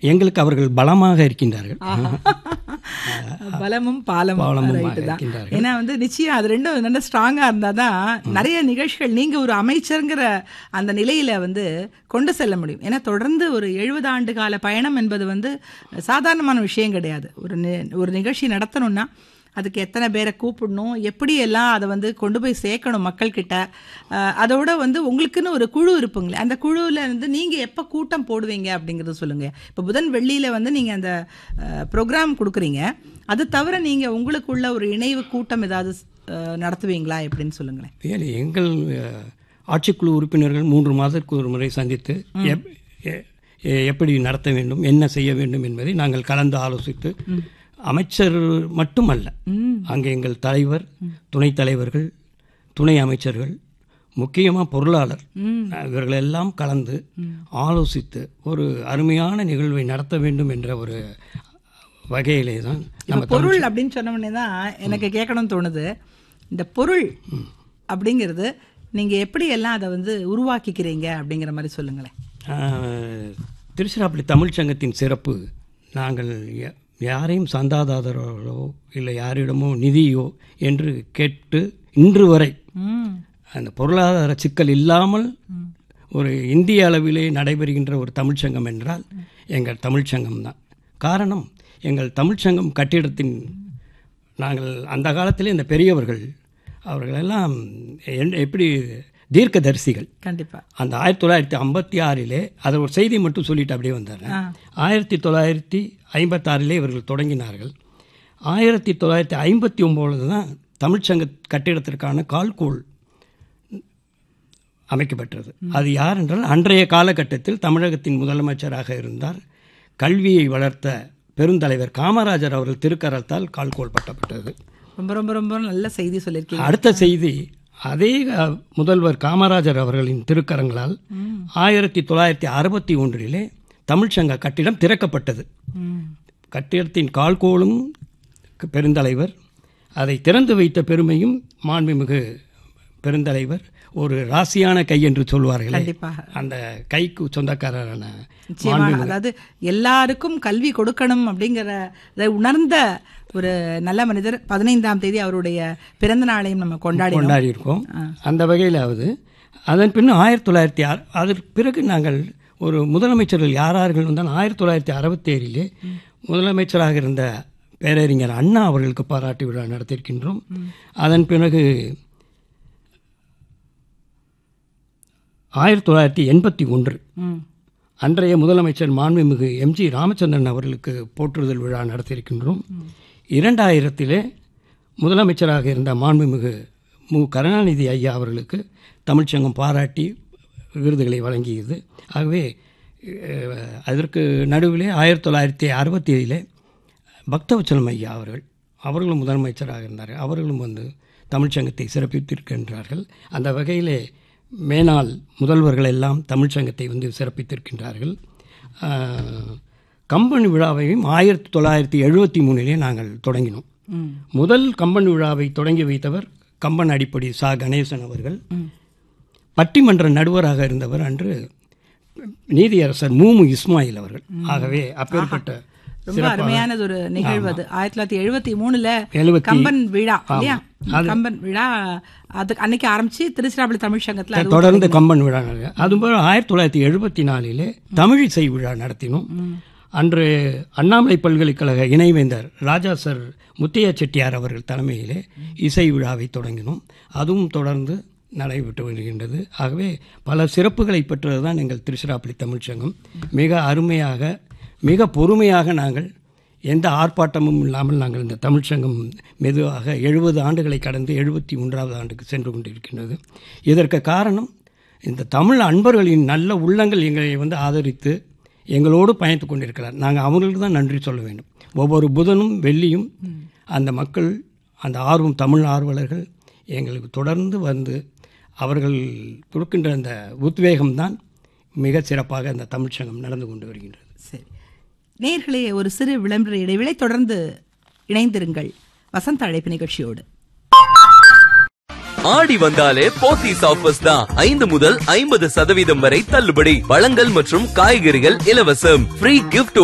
எங்களுக்கு அவர்கள் பலமாக இருக்கின்றார்கள் பலமும் பாலமும் பாலமும் ரைட்டு தான் இருக்கின்றார்கள். ஏன்னா வந்து நிச்சயம் அது ரெண்டும் நல்ல ஸ்ட்ராங்கா இருந்தாதான் நிறைய நிகழ்ச்சிகள் நீங்க ஒரு அமைச்சருங்கிற அந்த நிலையில வந்து கொண்டு செல்ல முடியும் ஏன்னா தொடர்ந்து ஒரு எழுபது ஆண்டு கால பயணம் என்பது வந்து சாதாரணமான விஷயம் கிடையாது ஒரு நி- ஒரு நிகழ்ச்சி நடத்தணும்னா அதுக்கு எத்தனை பேரை கூப்பிடணும் எப்படி எல்லாம் அதை வந்து கொண்டு போய் சேர்க்கணும் மக்கள்கிட்ட அஹ், அதோட வந்து உங்களுக்குன்னு ஒரு குழு இருப்புங்களே அந்த குழுவில் வந்து நீங்கள் எப்போ கூட்டம் போடுவீங்க அப்படிங்கிறத சொல்லுங்கள் இப்போ புதன் வெள்ளியில் வந்து நீங்கள் அந்த ப்ரோக்ராம் கொடுக்குறீங்க அது தவிர நீங்கள் உங்களுக்குள்ள ஒரு இணைவு கூட்டம் ஏதாவது அஹ், நடத்துவீங்களா எப்படின்னு சொல்லுங்களேன் ஏன் எங்கள் அஹ், ஆட்சிக்குழு உறுப்பினர்கள் மூன்று மாதத்துக்கு ஒரு முறை சந்தித்து எப்- எ- எ- எப்படி நடத்த வேண்டும் என்ன செய்ய வேண்டும் என்பதை நாங்கள் கலந்து ஆலோசித்து அமைச்சர் மட்டுமல்ல அங்கே எங்கள் தலைவர் துணைத் தலைவர்கள் துணை அமைச்சர்கள் முக்கியமாக பொருளாளர் இவர்களெல்லாம் கலந்து ஆலோசித்து ஒரு அருமையான நிகழ்வை நடத்த வேண்டும் என்ற ஒரு வகையிலே தான் இப்போ பொருள் அப்படின்னு சொன்ன உடனே தான் எனக்கு கேட்கணும்னு தோணுது இந்த பொருள் அப்படிங்கிறது நீங்கள் எப்படி எல்லாம் அதை வந்து உருவாக்கிக்கிறீங்க அப்படிங்கிற மாதிரி சொல்லுங்களேன் ஆஹ், திருச்சிராப்பள்ளி தமிழ்ச் சங்கத்தின் சிறப்பு நாங்கள் ய- யாரையும் சந்தாதாரர்களோ இல்லை யாரிடமோ நிதியோ என்று கேட்டு இன்று வரை ம் அந்த பொருளாதார சிக்கல் இல்லாமல் ஒரு இந்திய அளவிலே நடைபெறுகின்ற ஒரு தமிழ்ச்சங்கம் என்றால் எங்கள் தமிழ்ச்சங்கம் தான் காரணம் எங்கள் தமிழ்ச்சங்கம் கட்டிடத்தின் நாங்கள் அந்த காலத்திலே இந்த பெரியவர்கள் அவர்களெல்லாம் என்- எப்படி தீர்க்கதரிசிகள் கண்டிப்பா அந்த ஆயிரத்தி தொள்ளாயிரத்தி ஐம்பத்தி ஆறிலே அதை ஒரு செய்தி மட்டும் சொல்லிட்டு அப்படியே வந்தாங்க ஆயிரத்தி தொள்ளாயிரத்தி ஐம்பத்தாறிலே இவர்கள் தொடங்கினார்கள் ஆயிரத்தி தொள்ளாயிரத்தி ஐம்பத்தி ஒம்போது தான் தமிழ்ச்சங்க கட்டிடத்திற்கான கால்கோள் அமைக்கப்பட்டது அது யார் என்றால் அன்றைய காலகட்டத்தில் தமிழகத்தின் முதலமைச்சராக இருந்தார் கல்வியை வளர்த்த பெருந்தலைவர் காமராஜர் அவர்கள் திருக்கரத்தால் கால்கோள் பட்டப்பட்டது ரொம்ப ரொம்ப ரொம்ப நல்ல செய்தி சொல்லியிருக்கீங்க அடுத்த செய்தி அதே அஹ், முதல்வர் காமராஜர் அவர்களின் திருக்கரங்களால் ஆயிரத்தி தொள்ளாயிரத்தி அறுபத்தி ஒன்றிலே தமிழ்ச்சங்க கட்டிடம் திறக்கப்பட்டது ம். கட்டிடத்தின் கால்கோளும் க- பெருந்தலைவர் அதை திறந்து வைத்த பெருமையும் மாண்புமிகு பெருந்தலைவர் ஒரு ராசியான கை என்று சொல்வார்களே கண்டிப்பாக அந்த கைக்கு சொந்தக்காரரான நிச்சயமாக அதாவது எல்லாருக்கும் கல்வி கொடுக்கணும் அப்படிங்கிற இதை உணர்ந்த ஒரு நல்ல மனிதர் பதினைந்தாம் தேதி அவருடைய பிறந்த நாளையும் நம்ம கொண்டாடி கொண்டாடி இருக்கோம் அந்த வகையிலாவது அதன் பின் ஆயிரத்தி தொள்ளாயிரத்தி ஆறு அதற்கு பிறகு நாங்கள் ஒரு முதலமைச்சர்கள் யாரார்கள் வந்தால் ஆயிரத்தி தொள்ளாயிரத்தி அறுபத்தி ஏழிலே முதலமைச்சராக இருந்த பேரறிஞர் அண்ணா அவர்களுக்கு பாராட்டு விழா நடத்தியிருக்கின்றோம் அதன் பிறகு ஆயிரத்தி தொள்ளாயிரத்தி எண்பத்தி ஒன்று ம் அன்றைய முதலமைச்சர் மாண்புமிகு எம்ஜி ராமச்சந்திரன் அவர்களுக்கு போற்றுதல் விழா நடத்தியிருக்கின்றோம் இரண்டாயிரத்திலே முதலமைச்சராக இருந்த மாண்புமிகு மு கருணாநிதி ஐயா அவர்களுக்கு தமிழ்ச்சங்கம் பாராட்டி விருதுகளை வழங்கியது ஆகவே அஹ், அதற்கு நடுவிலே ஆயிரத்தி தொள்ளாயிரத்தி அறுபத்தி ஏழிலே பக்தவச்சலம் ஐயா அவர்கள் அவர்களும் முதலமைச்சராக இருந்தார்கள் அவர்களும் வந்து தமிழ்ச்சங்கத்தை சிறப்பித்திருக்கின்றார்கள் அந்த வகையிலே மேனாள் முதல்வர்கள் எல்லாம் தமிழ்ச்சங்கத்தை வந்து சிறப்பித்திருக்கின்றார்கள் ஆஹ், கம்பன் விழாவையும் ஆயிரத்தி தொள்ளாயிரத்தி எழுபத்தி மூணிலே நாங்கள் தொடங்கினோம் ம் முதல் கம்பன் விழாவை தொடங்கி வைத்தவர் கம்பன் அடிப்படை சா கணேசன் அவர்கள் பட்டிமன்ற நடுவராக இருந்தவர் அன்று நீதியரசர் மூமு இஸ்மாயில் அவர்கள் ஆகவே அப்பேற்பட்ட ரொம்ப அருமையானது ஒரு நிகழ்வு அது ஆயிரத்தி தொள்ளாயிரத்தி எழுபத்தி மூணுல எழுபத்தி கம்பன் விழா இல்லையா கம்பன் விழா அது அன்னைக்கு ஆரம்பிச்சு திருச்சிராப்பள்ளி தமிழ் சங்கத்துல அது தொடர்ந்து கம்பன் விழா நடக்க அதுபோல் ஆயிரத்தி தொள்ளாயிரத்தி எழுபத்தி நாலிலே தமிழிசை விழா நடத்தினோம் அன்று அண்ணாமலை பல்கலைக்கழக இணைவேந்தர் ராஜா சர் முத்தையா செட்டியார் அவர்கள் தலைமையிலே இசை விழாவை தொடங்கினோம் அதுவும் தொடர்ந்து நடைபெற்று வருகின்றது ஆகவே பல சிறப்புகளை பெற்றது தான் எங்கள் திருச்சிராப்பள்ளி தமிழ்ச்சங்கம் மிக அருமையாக மிக பொறுமையாக நாங்கள் எந்த ஆர்ப்பாட்டமும் இல்லாமல் நாங்கள் இந்த தமிழ்ச்சங்கம் மெதுவாக எழுபது ஆண்டுகளை கடந்து எழுபத்தி மூன்றாவது ஆண்டுக்கு சென்று கொண்டிருக்கின்றது இதற்கு காரணம் இந்த தமிழ் அன்பர்களின் நல்ல உள்ளங்கள் எங்களை வந்து ஆதரித்து எங்களோடு பயணித்து கொண்டிருக்கிறார் நாங்கள் அவங்களுக்கு தான் நன்றி சொல்ல வேண்டும் ஒவ்வொரு புதனும் வெள்ளியும் அந்த மக்கள் அந்த ஆர்வம் தமிழ் ஆர்வலர்கள் எங்களுக்கு தொடர்ந்து வந்து அவர்கள் கொடுக்கின்ற அந்த உத்வேகம்தான் மிக சிறப்பாக அந்த தமிழ்ச்சங்கம் நடந்து கொண்டு வருகின்றது சரி நேர்களே ஒரு சிறு விளம்பர இடைவேளை தொடர்ந்து இணைந்திருங்கள் வசந்த அழைப்பு நிகழ்ச்சியோடு ஆடி வந்தாலே போத்தீஸ் ஆஃபர்ஸ் தான் ஐந்து முதல் ஐம்பது சதவீதம் வரை தள்ளுபடி பழங்கள் மற்றும் காய்கறிகள் இலவசம் ஃப்ரீ கிஃப்ட்